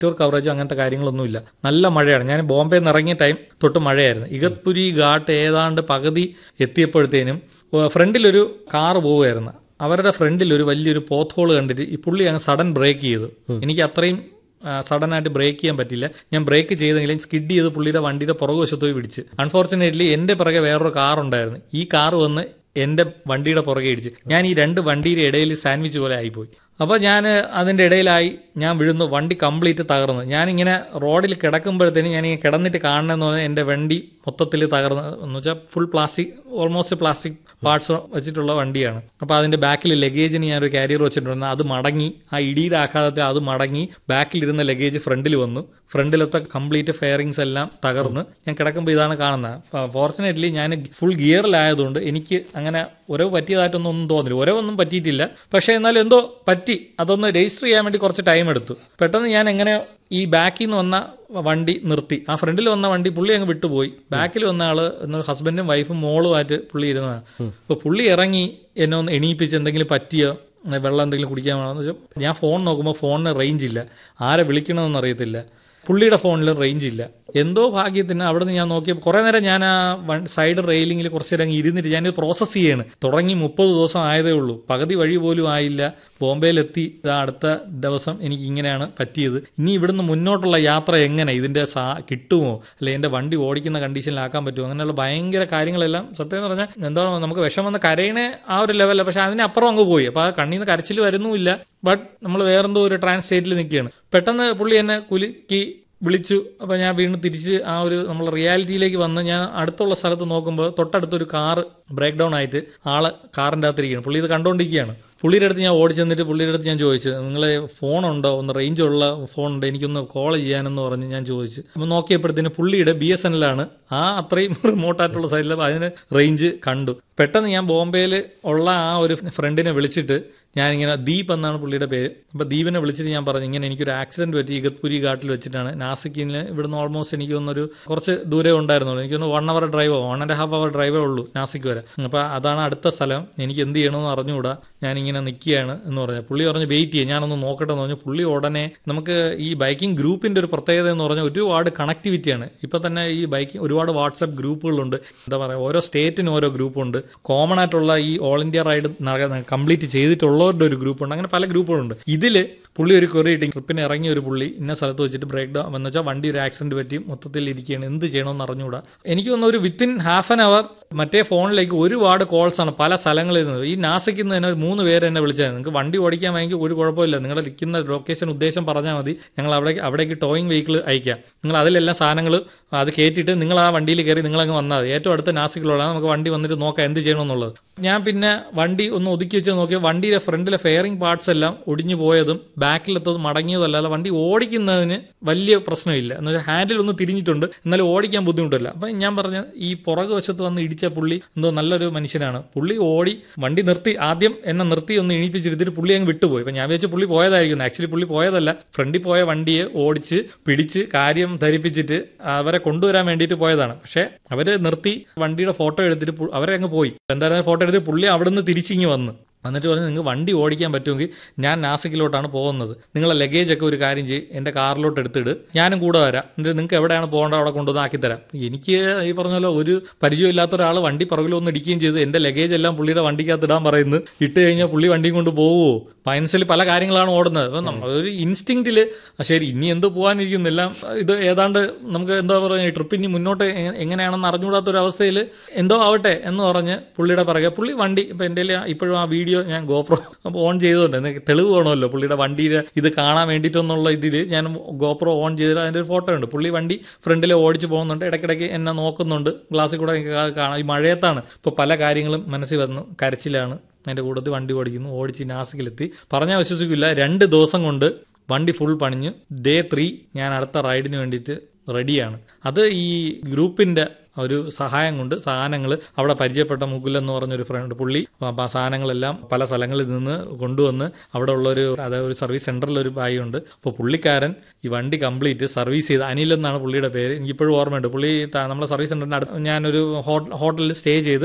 tour കവറേജോ അങ്ങനത്തെ കാര്യങ്ങളൊന്നുമില്ല നല്ല മഴയാണ് ഞാൻ ബോംബെ നിന്ന് ഇറങ്ങിയ ടൈം തൊട്ട് മഴയായിരുന്നു ഇഗത്പുരി ഘാട്ട് ഏതാണ്ട് പകുതി എത്തിയപ്പോഴത്തേനും ഫ്രണ്ടിലൊരു കാറ് പോവുമായിരുന്നു അവരുടെ ഫ്രണ്ടിൽ ഒരു വലിയൊരു പോത്ത് ഹോൾ കണ്ടിട്ട് ഈ പുള്ളി അങ്ങ് സഡൻ ബ്രേക്ക് ചെയ്തു എനിക്ക് അത്രയും സഡൻ ആയിട്ട് ബ്രേക്ക് ചെയ്യാൻ പറ്റില്ല ഞാൻ ബ്രേക്ക് ചെയ്തെങ്കിലും സ്കിഡ് ചെയ്ത് പുള്ളിയുടെ വണ്ടിയുടെ പുറകുവശത്ത് പോയി പിടിച്ച് അൺഫോർച്ചുനേറ്റ്ലി എന്റെ പിറകെ വേറൊരു കാർ ഉണ്ടായിരുന്നു ഈ കാർ വന്ന് എന്റെ വണ്ടിയുടെ പുറകെ ഇടിച്ച് ഞാൻ ഈ രണ്ട് വണ്ടിയുടെ ഇടയിൽ സാൻഡ്വിച്ച് പോലെ ആയിപ്പോയി അപ്പോൾ ഞാൻ അതിന്റെ ഇടയിലായി ഞാൻ വീഴുന്നു വണ്ടി കംപ്ലീറ്റ് തകർന്നു ഞാനിങ്ങനെ റോഡിൽ കിടക്കുമ്പോഴത്തേനും ഞാൻ കിടന്നിട്ട് കാണണമെന്ന് പറഞ്ഞാൽ എൻ്റെ വണ്ടി മൊത്തത്തിൽ തകർന്ന് എന്ന് വെച്ചാൽ full plastic almost plastic parts വെച്ചിട്ടുള്ള വണ്ടിയാണ് അപ്പോൾ അതിന്റെ ബാക്കിൽ ലഗേജിന് ഞാൻ ഒരു കാരിയർ വെച്ചിട്ടുണ്ടായിരുന്നു അത് മടങ്ങി ആ ഇടിയുടെ ആഘാതത്തിൽ അത് മടങ്ങി ബാക്കിലിരുന്ന ലഗേജ് ഫ്രണ്ടിൽ വന്നു ഫ്രണ്ടിലത്തെ കംപ്ലീറ്റ് ഫെയറിങ്സ് എല്ലാം തകർന്ന് ഞാൻ കിടക്കുമ്പോൾ ഇതാണ് കാണുന്നത് ഫോർച്ചുനേറ്റ്ലി ഞാൻ ഫുൾ ഗിയറിലായതുകൊണ്ട് എനിക്ക് അങ്ങനെ ഉരവ് പറ്റിയതായിട്ടൊന്നും ഒന്നും തോന്നില്ല ഉരവൊന്നും പറ്റിയിട്ടില്ല പക്ഷേ എന്നാലും എന്തോ പറ്റി അതൊന്ന് രജിസ്റ്റർ ചെയ്യാൻ വേണ്ടി കുറച്ച് ടൈം എടുത്തു പെട്ടെന്ന് ഞാൻ എങ്ങനെ ഈ ബാക്കിൽ നിന്ന് വന്ന വണ്ടി നിർത്തി ആ ഫ്രണ്ടിൽ വന്ന വണ്ടി പുള്ളി അങ്ങ് വിട്ടുപോയി ബാക്കിൽ വന്ന ആള് ഹസ്ബൻഡും വൈഫും മോളുമായിട്ട് പുള്ളി ഇരുന്നതാണ് അപ്പൊ പുള്ളി ഇറങ്ങി എന്നെ ഒന്ന് എണീപ്പിച്ച് എന്തെങ്കിലും പറ്റിയോ വെള്ളം എന്തെങ്കിലും കുടിക്കാൻ വേണമെന്ന് വെച്ചാൽ ഞാൻ ഫോൺ നോക്കുമ്പോൾ ഫോണിന് റേഞ്ച് ഇല്ല ആരെ വിളിക്കണമെന്ന് അറിയത്തില്ല പുള്ളിയുടെ ഫോണിൽ റേഞ്ച് ഇല്ല എന്തോ ഭാഗ്യത്തിന് അവിടെ നിന്ന് ഞാൻ നോക്കിയപ്പോൾ കുറേ നേരം ഞാൻ ആ സൈഡ് റെയിലിങ്ങിൽ കുറച്ച് നേരം ഇരുന്നിട്ട് ഞാൻ പ്രോസസ്സ് ചെയ്യാണ് തുടങ്ങി മുപ്പത് ദിവസം ആയതേ ഉള്ളൂ പകുതി വഴി പോലും ആയില്ല ബോംബെയിലെത്തി അടുത്ത ദിവസം എനിക്ക് ഇങ്ങനെയാണ് പറ്റിയത് ഇനി ഇവിടുന്ന് മുന്നോട്ടുള്ള യാത്ര എങ്ങനെ ഇതിന്റെ സാ കിട്ടുമോ അല്ലെ എന്റെ വണ്ടി ഓടിക്കുന്ന കണ്ടീഷനിലാക്കാൻ പറ്റുമോ അങ്ങനെയുള്ള ഭയങ്കര കാര്യങ്ങളെല്ലാം സത്യം പറഞ്ഞാൽ എന്താണ് നമുക്ക് വിഷം വന്ന് കരയണേ ആ ഒരു ലെവലല്ല പക്ഷെ അതിനപ്പുറം അങ്ങ് പോയി അപ്പൊ ആ കണ്ണിൽ നിന്ന് കരച്ചിൽ വരുന്നുമില്ല ബട്ട് നമ്മൾ വേറെന്തോ ഒരു ട്രാൻസ് സ്റ്റേറ്റിൽ നിൽക്കുകയാണ് പെട്ടെന്ന് പുള്ളി എന്നെ കുലുക്കി വിളിച്ചു അപ്പോൾ ഞാൻ വീണ്ടും തിരിച്ച് ആ ഒരു നമ്മൾ റിയാലിറ്റിയിലേക്ക് വന്ന് ഞാൻ അടുത്തുള്ള സ്ഥലത്ത് നോക്കുമ്പോൾ തൊട്ടടുത്തൊരു കാറ് ബ്രേക്ക് ഡൗൺ ആയിട്ട് ആള് കാറിൻ്റെ അകത്തിരിക്കുകയാണ് പുള്ളി ഇത് കണ്ടുകൊണ്ടിരിക്കുകയാണ് പുള്ളിയുടെ അടുത്ത് ഞാൻ ഓടി ചെന്നിട്ട് പുള്ളിയുടെ അടുത്ത് ഞാൻ ചോദിച്ചു നിങ്ങൾ ഫോണുണ്ടോ ഒന്ന് റേഞ്ച് ഉള്ള ഫോൺ ഉണ്ട് എനിക്കൊന്ന് കോൾ ചെയ്യാനെന്ന് പറഞ്ഞ് ഞാൻ ചോദിച്ചു അപ്പോൾ നോക്കിയപ്പോഴത്തേന് പുള്ളിയുടെ ബി എസ് എൻ എൽ ആണ് ആ അത്രയും റിമോട്ടായിട്ടുള്ള സൈഡിൽ അതിന് റേഞ്ച് കണ്ടു പെട്ടെന്ന് ഞാൻ ബോംബെയിൽ ഉള്ള ആ ഒരു ഫ്രണ്ടിനെ വിളിച്ചിട്ട് ഞാനിങ്ങനെ ദീപ് എന്നാണ് പുള്ളിയുടെ പേര് അപ്പോൾ ദീപിനെ വിളിച്ചിട്ട് ഞാൻ പറഞ്ഞു ഇങ്ങനെ എനിക്കൊരു ആക്സിഡന്റ് പറ്റി ഇഗത്പുരി ഘാട്ടിൽ വെച്ചിട്ടാണ് നാസിക്കിന് ഇവിടുന്ന് ഓൾമോസ്റ്റ് എനിക്ക് തോന്നുന്നൊരു കുറച്ച് ദൂരെ ഉണ്ടായിരുന്നുള്ളൂ എനിക്കൊന്ന് വൺ അവർ ഡ്രൈവോ വൺ ആൻഡ് ഹാഫ് അവർ ഡ്രൈവേ ഉള്ളൂ നാസിക്ക് വരെ അപ്പോൾ അതാണ് അടുത്ത സ്ഥലം എനിക്ക് എന്ത് ചെയ്യണമെന്ന് അറിഞ്ഞുകൂടാ ഞാനിങ്ങനെ നിൽക്കുകയാണ് എന്ന് പറഞ്ഞു പുള്ളി പറഞ്ഞു വെയിറ്റ് ചെയ്യാം ഞാനൊന്ന് നോക്കട്ടെ എന്ന് പറഞ്ഞു പുള്ളി ഉടനെ നമുക്ക് ഈ ബൈക്കിംഗ് ഗ്രൂപ്പിന്റെ ഒരു പ്രത്യേകത എന്ന് പറഞ്ഞാൽ ഒരുപാട് കണക്ടിവിറ്റിയാണ് ഇപ്പൊ തന്നെ ഈ ബൈക്കിംഗ് ഒരുപാട് വാട്സ്ആപ്പ് ഗ്രൂപ്പുകളുണ്ട് എന്താ പറയുക ഓരോ സ്റ്റേറ്റിനും ഓരോ ഗ്രൂപ്പുണ്ട് കോമൺ ആയിട്ടുള്ള ഈ ഓൾ ഇന്ത്യ റൈഡ് കംപ്ലീറ്റ് ചെയ്തിട്ടുള്ളവരുടെ ഒരു ഗ്രൂപ്പുണ്ട് അങ്ങനെ പല ഗ്രൂപ്പുകളുണ്ട് ഇതില് പുള്ളി ഒരു കൊറി ഇട്ടി ട്രിപ്പിന് ഇറങ്ങിയ ഒരു പുള്ളി ഇന്ന സ്ഥലത്ത് വെച്ചിട്ട് ബ്രേക്ക് ഡൗൺ എന്ന് വെച്ചാൽ വണ്ടി ഒരു ആക്സിഡന്റ് പറ്റി മൊത്തത്തിൽ ഇരിക്കുകയാണ് എന്ത് ചെയ്യണമെന്ന് അറിഞ്ഞുകൂടാ എനിക്ക് തോന്നുന്നു ഒരു വിത്തിൻ ഹാഫ് ആൻ അവർ മറ്റേ ഫോണിലേക്ക് ഒരുപാട് കോൾസ് ആണ് പല സ്ഥലങ്ങളിൽ നിന്ന് ഈ നാസിക്കിൽ നിന്ന് തന്നെ ഒരു മൂന്ന് പേര് എന്നെ വിളിച്ചത് നിങ്ങൾക്ക് വണ്ടി ഓടിക്കാൻ വേണമെങ്കിൽ ഒരു കുഴപ്പമില്ല നിങ്ങളുടെ ഇരിക്കുന്ന ലൊക്കേഷൻ ഉദ്ദേശം പറഞ്ഞാൽ മതി ഞങ്ങൾ അവിടെ അവിടേക്ക് ടോയിങ് വെഹിക്കിൾ അയക്കാം നിങ്ങൾ അതിലെല്ലാം സാധനങ്ങൾ അത് കയറ്റിയിട്ട് നിങ്ങൾ ആ വണ്ടിയിൽ കയറി നിങ്ങൾ അങ്ങ് വന്നാൽ മതി ഏറ്റവും അടുത്ത നാസിക്കിലുള്ള നമുക്ക് വണ്ടി വന്നിട്ട് നോക്കാം എന്ത് ചെയ്യണമെന്നുള്ളത് ഞാൻ പിന്നെ വണ്ടി ഒന്ന് ഒതുക്കി വെച്ച് നോക്കിയാൽ വണ്ടിയുടെ ഫ്രണ്ടിലെ ഫെയറിംഗ് പാർട്സ് എല്ലാം ഒടിഞ്ഞു പോയതും ബാക്കിലെത്തത് മടങ്ങിയതല്ലാതെ വണ്ടി ഓടിക്കുന്നതിന് വലിയ പ്രശ്നമില്ല എന്ന് വെച്ചാൽ ഹാൻഡിൽ ഒന്ന് തിരിഞ്ഞിട്ടുണ്ട് എന്നാലും ഓടിക്കാൻ ബുദ്ധിമുട്ടില്ല അപ്പം ഞാൻ പറഞ്ഞ ഈ പുറകു വശത്ത് വന്ന് ഇടിച്ച പുള്ളി എന്തോ നല്ലൊരു മനുഷ്യനാണ് പുള്ളി ഓടി വണ്ടി നിർത്തി ആദ്യം എന്നെ നിർത്തി ഒന്ന് ഇണിപ്പിച്ചിരുത്തിട്ട് പുള്ളി അങ്ങ് വിട്ടുപോയി അപ്പം ഞാൻ വിചാരിച്ചു പുള്ളി പോയതായിരിക്കും ആക്ച്വലി പുള്ളി പോയതല്ല ഫ്രണ്ടിൽ പോയ വണ്ടിയെ ഓടിച്ച് പിടിച്ച് കാര്യം ധരിപ്പിച്ചിട്ട് അവരെ കൊണ്ടുവരാൻ വേണ്ടിയിട്ട് പോയതാണ് പക്ഷെ അവര് നിർത്തി വണ്ടിയുടെ ഫോട്ടോ എടുത്തിട്ട് പു- അവരെ അങ്ങ് പോയി എന്തായാലും ഫോട്ടോ എടുത്ത് പുള്ളി അവിടുന്ന് തിരിച്ചിങ്ങി വന്ന് എന്നിട്ട് പറഞ്ഞു നിങ്ങൾക്ക് വണ്ടി ഓടിക്കാൻ പറ്റുമെങ്കിൽ ഞാൻ നാസിക്കിലോട്ടാണ് പോകുന്നത് നിങ്ങളെ ലഗേജ് ഒക്കെ ഒരു കാര്യം ചെയ്യും എൻ്റെ കാറിലോട്ട് എടുത്തിട് ഞാനും കൂടെ വരാം എന്നിട്ട് നിങ്ങൾക്ക് എവിടെയാണ് പോകേണ്ടത് അവിടെ കൊണ്ടുവന്ന് ആക്കിത്തരാം എനിക്ക് ഈ പറഞ്ഞ പോലെ ഒരു പരിചയമില്ലാത്ത ഒരാൾ വണ്ടി പുറകിലൊന്ന് ഇടിക്കുകയും ചെയ്ത് എൻ്റെ ലഗേജ് എല്ലാം പുള്ളിയുടെ വണ്ടിക്കകത്ത് ഇടാൻ പറയുന്നു ഇട്ട് കഴിഞ്ഞാൽ പുള്ളി വണ്ടിയും കൊണ്ട് പോവുമോ ഫൈനൻഷ്യലി പല കാര്യങ്ങളാണ് ഓടുന്നത് അപ്പം നമ്മൾ ഒരു ഇൻസ്റ്റിങ്ക്റ്റിൽ ശരി ഇനി എന്ത് പോകാനിരിക്കുന്നില്ല ഇത് ഏതാണ്ട് നമുക്ക് എന്താ പറയുക ട്രിപ്പ് ഇനി മുന്നോട്ട് എ- എങ്ങനെയാണെന്ന് അറിഞ്ഞുകൂടാത്ത ഒരു അവസ്ഥയിൽ എന്തോ ആവട്ടെ എന്ന് പറഞ്ഞ് പുള്ളിയുടെ പിറകെ പുള്ളി വണ്ടി ഇപ്പം എൻ്റെ ഇപ്പോഴും ആ വീഡിയോ ഞാൻ ഗോപ്രോ ഓൺ ചെയ്തുകൊണ്ട് എനിക്ക് തെളിവ് വേണമല്ലോ പുള്ളിയുടെ വണ്ടിയുടെ ഇത് കാണാൻ വേണ്ടിയിട്ടെന്നുള്ള ഇതിൽ ഞാൻ ഗോപ്രോ ഓൺ ചെയ്തിട്ട് അതിൻ്റെ ഒരു ഫോട്ടോ ഉണ്ട് പുള്ളി വണ്ടി ഫ്രണ്ടിൽ ഓടിച്ച് പോകുന്നുണ്ട് ഇടയ്ക്കിടയ്ക്ക് എന്നെ നോക്കുന്നുണ്ട് ഗ്ലാസ്സിൽ കൂടെ എനിക്ക് കാ- കാണാം ഈ മഴയത്താണ് ഇപ്പോൾ പല കാര്യങ്ങളും മനസ്സിൽ വന്നു കരച്ചിലാണ് അതിന്റെ കൂട്ടത്തിൽ വണ്ടി ഓടിക്കുന്നു ഓടിച്ച് നാസിക്കിലെത്തി പറഞ്ഞാൽ വിശ്വസിക്കില്ല രണ്ട് ദിവസം കൊണ്ട് വണ്ടി ഫുൾ പണിഞ്ഞ് ഡേ ത്രീ ഞാൻ അടുത്ത റൈഡിന് വേണ്ടിയിട്ട് റെഡിയാണ് അത് ഈ ഗ്രൂപ്പിന്റെ ഒരു സഹായം കൊണ്ട് സാധനങ്ങൾ അവിടെ പരിചയപ്പെട്ട മുകുൽ എന്ന് പറഞ്ഞൊരു ഫ്രണ്ട് പുള്ളി അപ്പം ആ സാധനങ്ങളെല്ലാം പല സ്ഥലങ്ങളിൽ നിന്ന് കൊണ്ടുവന്ന് അവിടെ ഉള്ള ഒരു അതായത് ഒരു സർവീസ് സെന്ററിൽ ഒരു ബായി ഉണ്ട് അപ്പോൾ പുള്ളിക്കാരൻ ഈ വണ്ടി കംപ്ലീറ്റ് സർവീസ് ചെയ്ത് അനിൽ എന്നാണ് പുള്ളിയുടെ പേര് എനിക്കിപ്പോഴും ഓർമ്മയുണ്ട് പുള്ളി ത- നമ്മളെ സർവീസ് സെന്ററിന്റെ അടുത്ത് ഞാനൊരു ഹോട്ട- ഹോട്ടലിൽ സ്റ്റേ ചെയ്ത്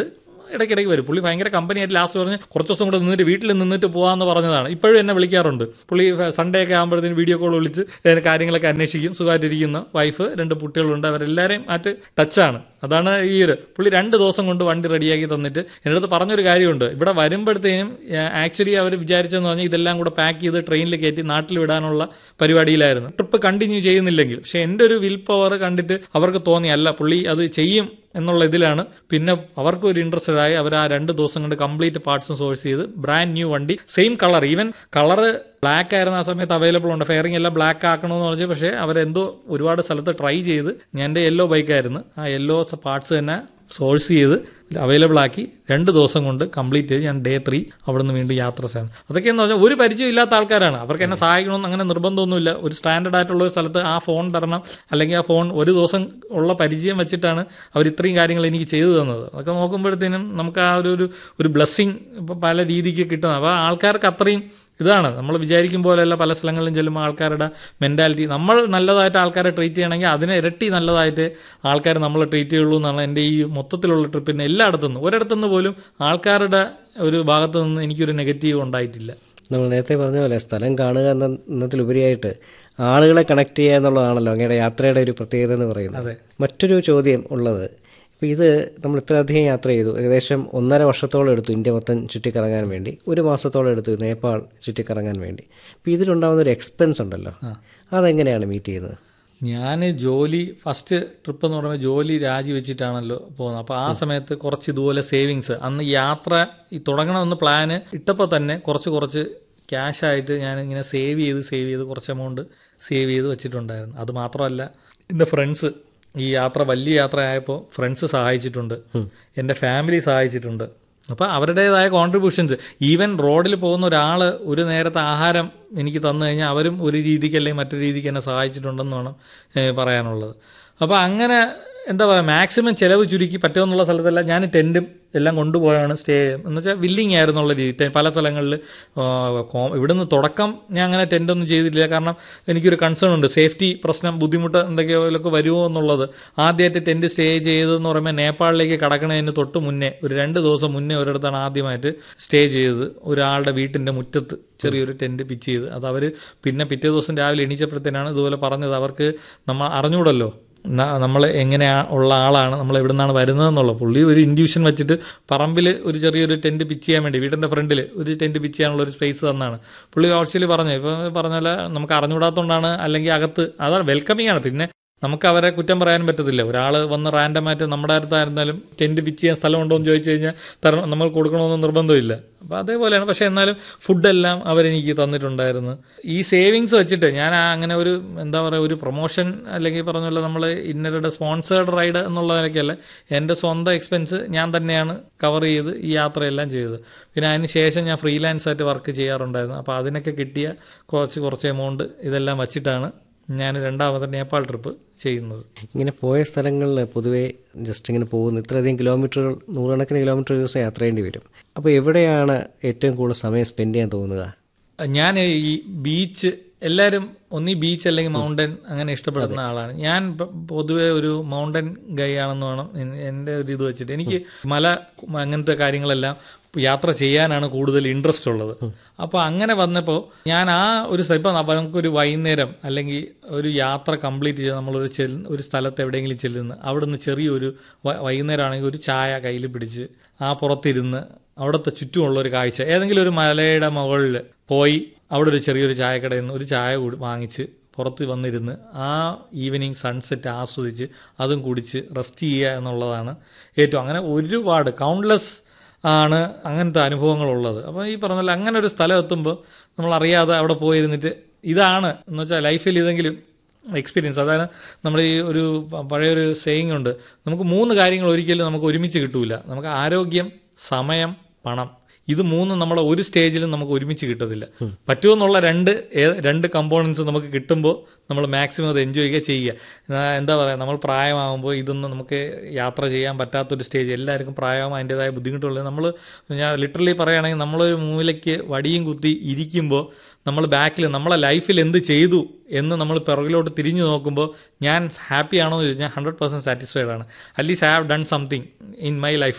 ഇടയ്ക്കിടയ്ക്ക് വരും പുള്ളി ഭയങ്കര കമ്പനിയായിട്ട് ലാസ്റ്റ് പറഞ്ഞ് കുറച്ച് ദിവസം കൂടെ നിന്നിട്ട് വീട്ടിൽ നിന്നിട്ട് പോകാമെന്ന് പറഞ്ഞതാണ് ഇപ്പോഴും എന്നെ വിളിക്കാറുണ്ട് പുള്ളി സൺഡേ ഒക്കെ ആകുമ്പോഴത്തേന് വീഡിയോ കോൾ വിളിച്ച് ഇതിന്റെ കാര്യങ്ങളൊക്കെ അന്വേഷിക്കും സുഖമായിട്ടിരിക്കുന്ന വൈഫ് രണ്ട് കുട്ടികളുണ്ട് അവരെല്ലാവരെയും ആയിട്ട് ടച്ചാണ് അതാണ് ഈ ഒരു പുള്ളി രണ്ട് ദിവസം കൊണ്ട് വണ്ടി റെഡിയാക്കി തന്നിട്ട് എൻ്റെ അടുത്ത് പറഞ്ഞൊരു കാര്യമുണ്ട് ഇവിടെ വരുമ്പോഴത്തേനും ആക്ച്വലി അവർ വിചാരിച്ചെന്ന് പറഞ്ഞാൽ ഇതെല്ലാം കൂടെ പാക്ക് ചെയ്ത് ട്രെയിനിൽ കയറ്റി നാട്ടിൽ വിടാനുള്ള പരിപാടിയിലായിരുന്നു ട്രിപ്പ് കണ്ടിന്യൂ ചെയ്യുന്നില്ലെങ്കിൽ പക്ഷെ എൻ്റെ ഒരു വിൽ പവർ കണ്ടിട്ട് അവർക്ക് തോന്നി അല്ല പുള്ളി അത് ചെയ്യും എന്നുള്ള ഇതിലാണ് പിന്നെ അവർക്ക് ഒരു ഇൻട്രസ്റ്റഡ് ആയി അവർ ആ രണ്ട് ദിവസം കൊണ്ട് കംപ്ലീറ്റ് പാർട്സും സോഴ്സ് ചെയ്ത് ബ്രാൻഡ് ന്യൂ വണ്ടി same colour even colour black ആയിരുന്ന ആ സമയത്ത് അവൈലബിൾ ഉണ്ട് ഫെയറിംഗ് എല്ലാം ബ്ലാക്ക് ആക്കണമെന്ന് പറഞ്ഞു പക്ഷേ അവരെന്തോ ഒരുപാട് സ്ഥലത്ത് ട്രൈ ചെയ്ത് ഞാൻ എൻ്റെ യെല്ലോ ബൈക്കായിരുന്നു ആ യെല്ലോ പാർട്സ് തന്നെ സോഴ്സ് ചെയ്ത് അവൈലബിൾ ആക്കി രണ്ട് ദിവസം കൊണ്ട് കംപ്ലീറ്റ് ചെയ്ത് ഞാൻ ഡേ ത്രീ അവിടെ നിന്ന് വീണ്ടും യാത്ര ചെയ്യണം അതൊക്കെ എന്ന് പറഞ്ഞാൽ ഒരു പരിചയം ഇല്ലാത്ത ആൾക്കാരാണ് അവർക്ക് എന്നെ സഹായിക്കണമെന്ന് അങ്ങനെ നിർബന്ധമൊന്നുമില്ല ഒരു സ്റ്റാൻഡേർഡ് ആയിട്ടുള്ള ഒരു സ്ഥലത്ത് ആ ഫോൺ തരണം അല്ലെങ്കിൽ ആ ഫോൺ ഒരു ദിവസം ഉള്ള പരിചയം വെച്ചിട്ടാണ് അവർ ഇത്രയും കാര്യങ്ങൾ എനിക്ക് ചെയ്തു തന്നത് അതൊക്കെ നോക്കുമ്പോഴത്തേനും നമുക്ക് ആ ഒരു ഒരു ഒരു ബ്ലെസ്സിങ് ഇപ്പം പല രീതിക്ക് കിട്ടുന്നത് അപ്പോൾ ആൾക്കാർക്ക് അത്രയും ഇതാണ് നമ്മൾ വിചാരിക്കും പോലെയല്ല പല സ്ഥലങ്ങളിലും ചെല്ലുമ്പോൾ ആൾക്കാരുടെ മെൻറ്റാലിറ്റി നമ്മൾ നല്ലതായിട്ട് ആൾക്കാരെ ട്രീറ്റ് ചെയ്യണമെങ്കിൽ അതിനെ ഇരട്ടി നല്ലതായിട്ട് ആൾക്കാർ നമ്മൾ ട്രീറ്റ് ചെയ്യുള്ളൂ എന്നാണ് എൻ്റെ ഈ മൊത്തത്തിലുള്ള ട്രിപ്പിന് എല്ലായിടത്തുനിന്ന് ഒരിടത്തുനിന്ന് പോലും ആൾക്കാരുടെ ഒരു ഭാഗത്തു നിന്ന് എനിക്കൊരു നെഗറ്റീവ് ഉണ്ടായിട്ടില്ല നമ്മൾ നേരത്തെ പറഞ്ഞ പോലെ സ്ഥലം കാണുക എന്ന എന്നതിലുപരിയായിട്ട് ആളുകളെ കണക്ട് ചെയ്യുക എന്നുള്ളതാണല്ലോ അങ്ങയുടെ യാത്രയുടെ ഒരു പ്രത്യേകത എന്ന് പറയുന്നത് മറ്റൊരു ചോദ്യം ഉള്ളത് ഇപ്പോൾ ഇത് നമ്മൾ ഇത്രയധികം യാത്ര ചെയ്തു ഏകദേശം ഒന്നര വർഷത്തോളം എടുത്തു ഇന്ത്യ മൊത്തം ചുറ്റിക്കറങ്ങാൻ വേണ്ടി ഒരു മാസത്തോളം എടുത്തു നേപ്പാൾ ചുറ്റിക്കറങ്ങാൻ വേണ്ടി അപ്പോൾ ഇതിലുണ്ടാകുന്ന ഒരു എക്സ്പെൻസ് ഉണ്ടല്ലോ അതെങ്ങനെയാണ് മീറ്റ് ചെയ്യുന്നത് ഞാൻ ജോലി ഫസ്റ്റ് ട്രിപ്പ് എന്ന് പറയുമ്പോൾ ജോലി രാജിവെച്ചിട്ടാണല്ലോ പോകുന്നത് അപ്പോൾ ആ സമയത്ത് കുറച്ച് ഇതുപോലെ സേവിങ്സ് അന്ന് യാത്ര ഈ തുടങ്ങണമെന്ന് പ്ലാന് ഇട്ടപ്പോൾ തന്നെ കുറച്ച് കുറച്ച് ക്യാഷ് ആയിട്ട് ഞാൻ ഇങ്ങനെ സേവ് ചെയ്ത് സേവ് ചെയ്ത് കുറച്ച് എമൗണ്ട് സേവ് ചെയ്ത് വെച്ചിട്ടുണ്ടായിരുന്നു അത് മാത്രമല്ല എൻ്റെ ഫ്രണ്ട്സ് ഈ യാത്ര വലിയ യാത്ര ആയപ്പോൾ ഫ്രണ്ട്സ് സഹായിച്ചിട്ടുണ്ട് എൻ്റെ ഫാമിലി സഹായിച്ചിട്ടുണ്ട് അപ്പോൾ അവരുടേതായ കോൺട്രിബ്യൂഷൻസ് ഈവൻ റോഡിൽ പോകുന്ന ഒരാൾ ഒരു നേരത്തെ ആഹാരം എനിക്ക് തന്നു കഴിഞ്ഞാൽ അവരും ഒരു രീതിക്ക് അല്ലെങ്കിൽ മറ്റൊരു രീതിക്ക് എന്നെ സഹായിച്ചിട്ടുണ്ടെന്ന് വേണം ഏഹ്, പറയാനുള്ളത് അപ്പോൾ അങ്ങനെ എന്താ പറയുക മാക്സിമം ചിലവ് ചുരുക്കി പറ്റുമെന്നുള്ള സ്ഥലത്തെല്ലാം ഞാൻ ടെൻറ്റും എല്ലാം കൊണ്ടുപോയാണ് സ്റ്റേ എന്ന് വെച്ചാൽ വില്ലിങ് ആയിരുന്നുള്ള രീതി ടെ- പല സ്ഥലങ്ങളിൽ ഇവിടുന്ന് തുടക്കം ഞാൻ അങ്ങനെ ടെൻ്റൊന്നും ചെയ്തിട്ടില്ല കാരണം എനിക്കൊരു കൺസേൺ ഉണ്ട് സേഫ്റ്റി പ്രശ്നം ബുദ്ധിമുട്ട് എന്തൊക്കെയൊക്കെ വരുമോ എന്നുള്ളത് ആദ്യമായിട്ട് ടെൻറ്റ് സ്റ്റേ ചെയ്തതെന്ന് പറയുമ്പോൾ നേപ്പാളിലേക്ക് കടക്കണതിന് തൊട്ട് മുന്നേ ഒരു രണ്ട് ദിവസം മുന്നേ ഒരിടത്താണ് ആദ്യമായിട്ട് സ്റ്റേ ചെയ്തത് ഒരാളുടെ വീട്ടിൻ്റെ മുറ്റത്ത് ചെറിയൊരു ടെൻറ്റ് പിച്ച് ചെയ്ത് അത് അവർ പിന്നെ പിറ്റേ ദിവസം രാവിലെ എണീച്ചപ്പോഴത്തേനാണ് ഇതുപോലെ പറഞ്ഞത് അവർക്ക് നമ്മൾ അറിഞ്ഞൂടല്ലോ നമ്മൾ എങ്ങനെ ഉള്ള ആളാണ് നമ്മൾ എവിടെ നിന്നാണ് വരുന്നതെന്നുള്ള പുള്ളി ഒരു ഇൻഡ്യൂഷൻ വെച്ചിട്ട് പറമ്പിൽ ഒരു ചെറിയൊരു ടെൻറ്റ് പിച്ച് ചെയ്യാൻ വേണ്ടി വീടിൻ്റെ ഫ്രണ്ടിൽ ഒരു ടെൻറ്റ് പിച്ച് ചെയ്യാനുള്ള ഒരു സ്പേസ് തന്നാണ് പുള്ളി ആക്ച്വലി പറഞ്ഞു ഇപ്പം പറഞ്ഞാൽ നമുക്ക് അറിഞ്ഞുകൂടാത്തതുകൊണ്ടാണ് അല്ലെങ്കിൽ അകത്ത് അതാണ് വെൽക്കമിങ് ആണ് പിന്നെ നമുക്ക് അവരെ കുറ്റം പറയാനും പറ്റത്തില്ല ഒരാൾ വന്ന് റാൻഡമായിട്ട് നമ്മുടെ അടുത്തായിരുന്നാലും ടെൻറ്റ് പിച്ച് ചെയ്യാൻ സ്ഥലമുണ്ടോ എന്ന് ചോദിച്ചു കഴിഞ്ഞാൽ തരണം നമ്മൾ കൊടുക്കണമെന്ന് നിർബന്ധമില്ല അപ്പോൾ അതേപോലെയാണ് പക്ഷേ എന്നാലും ഫുഡെല്ലാം അവരെനിക്ക് തന്നിട്ടുണ്ടായിരുന്നു ഈ സേവിങ്സ് വെച്ചിട്ട് ഞാൻ ആ അങ്ങനെ ഒരു എന്താ പറയുക ഒരു പ്രൊമോഷൻ അല്ലെങ്കിൽ പറഞ്ഞ പോലെ നമ്മൾ ഇന്നരുടെ സ്പോൺസേർഡ് റൈഡ് എന്നുള്ള നിലയ്ക്കല്ല എൻ്റെ സ്വന്തം എക്സ്പെൻസ് ഞാൻ തന്നെയാണ് കവർ ചെയ്ത് ഈ യാത്രയെല്ലാം ചെയ്തത് പിന്നെ അതിന് ശേഷം ഞാൻ ഫ്രീലാൻസ് ആയിട്ട് വർക്ക് ചെയ്യാറുണ്ടായിരുന്നു അപ്പോൾ അതിനൊക്കെ കിട്ടിയ കുറച്ച് കുറച്ച് എമൗണ്ട് ഇതെല്ലാം വച്ചിട്ടാണ് ഞാൻ രണ്ടാമത്തെ നേപ്പാൾ ട്രിപ്പ് ചെയ്യുന്നത് ഇങ്ങനെ പോയ സ്ഥലങ്ങളിൽ പൊതുവേ ജസ്റ്റ് ഇങ്ങനെ പോകുന്നു ഇത്രയധികം കിലോമീറ്ററുകൾ നൂറുകണക്കിന് കിലോമീറ്റർ ദിവസം യാത്ര ചെയ്യേണ്ടി വരും അപ്പോൾ എവിടെയാണ് ഏറ്റവും കൂടുതൽ സമയം സ്പെൻഡ് ചെയ്യാൻ തോന്നുക ഞാൻ ഈ ബീച്ച് എല്ലാവരും ഒന്നീ ബീച്ച് അല്ലെങ്കിൽ മൗണ്ടൻ അങ്ങനെ ഇഷ്ടപ്പെടുന്ന ആളാണ് ഞാൻ പ- പൊതുവെ ഒരു മൗണ്ടൻ ഗൈ ആണെന്ന് വേണം എൻ- എൻ്റെ ഒരു ഇത് വെച്ചിട്ട് എനിക്ക് മല അങ്ങനത്തെ കാര്യങ്ങളെല്ലാം യാത്ര ചെയ്യാനാണ് കൂടുതൽ ഇൻട്രസ്റ്റ് ഉള്ളത് അപ്പോൾ അങ്ങനെ വന്നപ്പോൾ ഞാൻ ആ ഒരു സ്ഥ- ഇപ്പം നമ്മ- നമുക്കൊരു വൈകുന്നേരം അല്ലെങ്കിൽ ഒരു യാത്ര കംപ്ലീറ്റ് ചെയ്ത് നമ്മളൊരു ചെല് ഒരു സ്ഥലത്ത് എവിടെയെങ്കിലും ചെല്ലുന്ന അവിടുന്ന് ചെറിയൊരു വ- വൈകുന്നേരം ആണെങ്കിൽ ഒരു ചായ കയ്യിൽ പിടിച്ച് ആ പുറത്തിരുന്ന് അവിടുത്തെ ചുറ്റുമുള്ള ഒരു കാഴ്ച ഏതെങ്കിലും ഒരു മലയുടെ മുകളിൽ പോയി അവിടെ ഒരു ചെറിയൊരു ചായക്കടയിൽ നിന്ന് ഒരു ചായ കൂടി വാങ്ങിച്ച് പുറത്ത് വന്നിരുന്ന് ആ ഈവനിങ് സൺസെറ്റ് ആസ്വദിച്ച് അതും കുടിച്ച് റെസ്റ്റ് ചെയ്യുക എന്നുള്ളതാണ് ഏറ്റവും അങ്ങനെ ഒരുപാട് കൗണ്ട്ലെസ് ആണ് അങ്ങനത്തെ അനുഭവങ്ങളുള്ളത് അപ്പോൾ ഈ പറഞ്ഞ പോലെ അങ്ങനെ ഒരു സ്ഥലം എത്തുമ്പോൾ നമ്മൾ അറിയാതെ അവിടെ പോയിരുന്നിട്ട് ഇതാണ് എന്ന് വെച്ചാൽ ലൈഫിൽ ഇതെങ്കിലും എക്സ്പീരിയൻസ് അതാണ് നമ്മുടെ ഈ ഒരു പ- പഴയൊരു സേയിങ് ഉണ്ട് നമുക്ക് മൂന്ന് കാര്യങ്ങൾ ഒരിക്കലും നമുക്ക് ഒരുമിച്ച് കിട്ടൂല നമുക്ക് ആരോഗ്യം സമയം പണം ഇത് മൂന്നും നമ്മളെ ഒരു സ്റ്റേജിലും നമുക്ക് ഒരുമിച്ച് കിട്ടത്തില്ല പറ്റുമെന്നുള്ള രണ്ട് ഏ- രണ്ട് കമ്പോണൻസ് നമുക്ക് കിട്ടുമ്പോൾ നമ്മൾ മാക്സിമം അത് എൻജോയ് ചെയ്യുക ചെയ്യുക ആ, എന്താ പറയുക നമ്മൾ പ്രായമാകുമ്പോൾ ഇതൊന്നും നമുക്ക് യാത്ര ചെയ്യാൻ പറ്റാത്തൊരു സ്റ്റേജ് എല്ലാവർക്കും പ്രായമാകുമ്പോൾ അതിൻ്റെതായ ബുദ്ധിമുട്ടുള്ളത് നമ്മൾ ഞാൻ ലിറ്ററലി പറയുകയാണെങ്കിൽ നമ്മളൊരു മൂലയ്ക്ക് വടിയും കുത്തി ഇരിക്കുമ്പോൾ നമ്മൾ ബാക്കിൽ നമ്മളെ ലൈഫിൽ എന്ത് ചെയ്തു എന്ന് നമ്മൾ പിറകിലോട്ട് തിരിഞ്ഞു നോക്കുമ്പോൾ ഞാൻ ഹാപ്പി ആണോ എന്ന് ചോദിച്ചാൽ ഹൺഡ്രഡ് പെർസെൻറ്റ് സാറ്റിസ്ഫൈഡ് ആണ് at least I have done something in my life time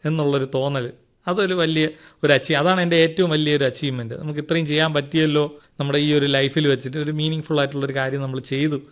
എന്നുള്ളൊരു തോന്നൽ അതൊരു വലിയ ഒരു അച്ചീവ് അതാണ് എൻ്റെ ഏറ്റവും വലിയൊരു അച്ചീവ്മെൻറ്റ് നമുക്ക് ഇത്രയും ചെയ്യാൻ പറ്റിയല്ലോ നമ്മുടെ ഈ ഒരു ലൈഫിൽ വെച്ചിട്ട് ഒരു മീനിങ് ഫുൾ ആയിട്ടുള്ള ഒരു കാര്യം നമ്മൾ ചെയ്തു